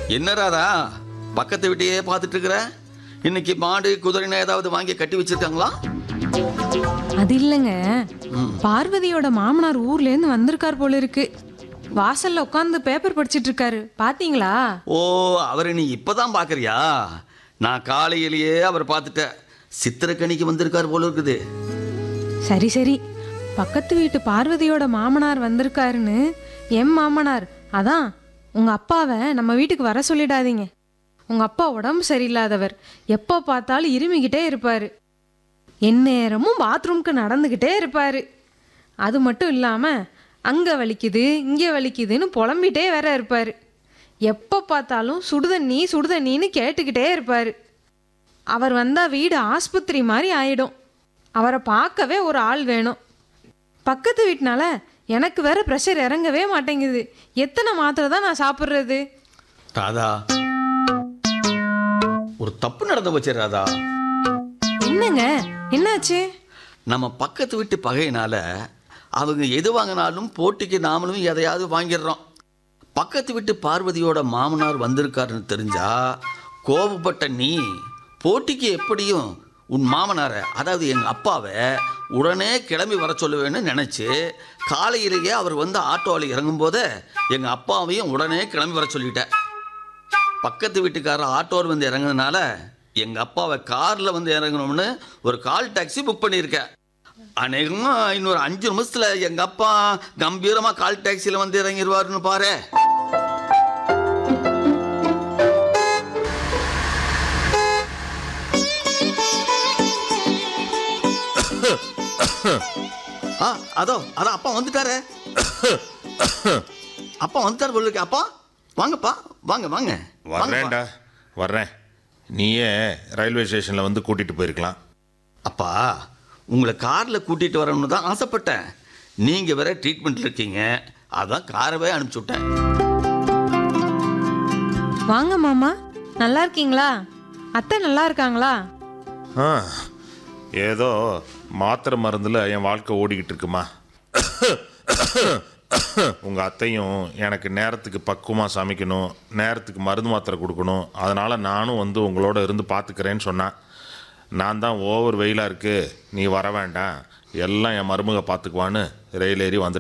என்ன ராதா பக்கத்து வீட்டையே பார்த்துட்டு இருக்கிற இன்னைக்கு மாடு குதிரைன்னு ஏதாவது வாங்கி கட்டி வச்சிருக்காங்களா அது இல்லைங்க பார்வதியோட மாமனார் ஊர்ல இருந்து வந்திருக்கார் போல இருக்கு வாசல்ல உட்காந்து பேப்பர் படிச்சிட்டு இருக்காரு பாத்தீங்களா ஓ அவரை நீ இப்பதான் பார்க்கறியா நான் காலையிலேயே அவர் பார்த்துட்டேன் சித்திரக்கனிக்கு வந்திருக்கார் போல இருக்குது சரி சரி பக்கத்து வீட்டு பார்வதியோட மாமனார் வந்திருக்காருன்னு என் மாமனார் அதான் உங்க அப்பாவை நம்ம வீட்டுக்கு வர சொல்லிடாதீங்க உங்க அப்பா உடம்பு சரியில்லாதவர் எப்போ பார்த்தாலும் இருமிக்கிட்டே இருப்பாரு எந்நேரமும் பாத்ரூம்க்கு நடந்துக்கிட்டே இருப்பாரு அது மட்டும் இல்லாம அங்க வலிக்குது இங்க வலிக்குதுன்னு புலம்பிட்டே வேற இருப்பாரு எப்போ பார்த்தாலும் சுடுதண்ணி சுடுதண்ணின்னு கேட்டுக்கிட்டே இருப்பாரு அவர் வந்தா வீடு ஆஸ்பத்திரி மாதிரி ஆயிடும் அவரை பார்க்கவே ஒரு ஆள் வேணும் பக்கத்து வீட்டுனால எனக்கு வேற ப்ரெஷர் இறங்கவே மாட்டேங்குது எத்தனை மாத்திரை தான் நான் சாப்பிட்றது ராதா ஒரு தப்பு நடந்து போச்சு ராதா என்னங்க என்னாச்சு நம்ம பக்கத்து வீட்டு பகையினால அவங்க எது வாங்கினாலும் போட்டிக்கு நாமளும் எதையாவது வாங்கிடுறோம் பக்கத்து வீட்டு பார்வதியோட மாமனார் வந்திருக்காருன்னு தெரிஞ்சா கோபப்பட்ட நீ போட்டிக்கு எப்படியும் உன் மாமனாரை அதாவது எங்கள் அப்பாவை உடனே கிளம்பி வர சொல்லுவேன்னு நினச்சி காலையிலேயே அவர் வந்து ஆட்டோவில் இறங்கும்போதே எங்கள் அப்பாவையும் உடனே கிளம்பி வர சொல்லிட்டேன் பக்கத்து வீட்டுக்காரர் ஆட்டோவில் வந்து இறங்குனதுனால எங்கள் அப்பாவை காரில் வந்து இறங்கணும்னு ஒரு கால் டாக்ஸி புக் பண்ணியிருக்கேன் அநேகமாக இன்னொரு அஞ்சு நிமிஷத்தில் எங்கள் அப்பா கம்பீரமாக கால் டாக்ஸியில் வந்து இறங்கிடுவாருன்னு பாரு ஆ அதோ அதான் அப்பா வந்துட்டாரே அப்பா வந்துட்டார் போல இருக்கு அப்பா வாங்கப்பா வாங்க வாங்க வாங்கப்பா. வர்றேன்டா வர்றேன் நீயே ரயில்வே ஸ்டேஷனில் வந்து கூட்டிகிட்டு போயிருக்கலாம் அப்பா உங்களை காரில் கூட்டிகிட்டு வரணும்னு தான் ஆசைப்பட்டேன் நீங்கள் வேற ட்ரீட்மெண்ட்டில் இருக்கீங்க அதான் காரவே அனுப்பிச்சி விட்டேன் வாங்க மாமா நல்லா இருக்கீங்களா அத்தை நல்லா இருக்காங்களா ஆ ஏதோ மாத்திரை மருந்தில் என் வாழ்க்கை ஓடிக்கிட்டு இருக்குமா உங்கள் அத்தையும் எனக்கு நேரத்துக்கு பக்குவமாக சமைக்கணும் நேரத்துக்கு மருந்து மாத்திரை கொடுக்கணும் அதனால் நானும் வந்து உங்களோட இருந்து பார்த்துக்கிறேன்னு சொன்னேன் நான் தான் ஓவர் வெயிலாக இருக்குது நீ வர வேண்டாம் எல்லாம் என் மருமக பார்த்துக்குவான்னு ரயில் ஏறி வந்துட்டேன்